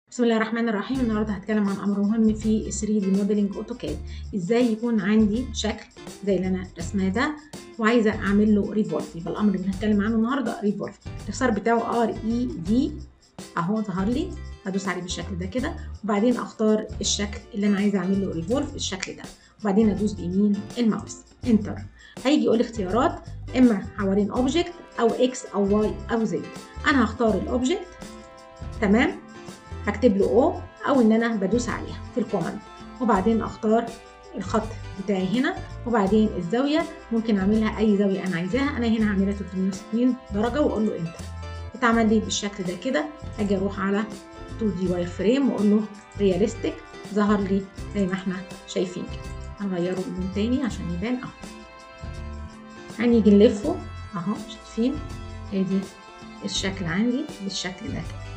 بسم الله الرحمن الرحيم النهارده هتكلم عن امر مهم في 3 دي موديلنج اوتوكاد ازاي يكون عندي شكل زي اللي انا رسماه ده وعايزه اعمل له ريفولف يبقى الامر اللي هنتكلم عنه النهارده ريفولف الاختصار بتاعه ار اي في اهو ظهر لي هدوس عليه بالشكل ده كده وبعدين اختار الشكل اللي انا عايزه اعمل له ريفولف الشكل ده وبعدين ادوس بيمين الماوس انتر هيجي يقول لي اختيارات اما حوالين اوبجكت او اكس او واي او زد انا هختار الاوبجكت تمام هكتب له او او ان انا بدوس عليها في الكوماند وبعدين اختار الخط بتاعي هنا وبعدين الزاويه ممكن اعملها اي زاويه انا عايزاها انا هنا هعملها 360 درجه واقول له انتر اتعمل لي بالشكل ده كده اجي اروح على 2 دي واير فريم واقول له رياليستيك ظهر لي زي ما احنا شايفين كده هنغيره لون تاني عشان يبان اهو هنيجي نلفه اهو شايفين ادي الشكل عندي بالشكل ده كده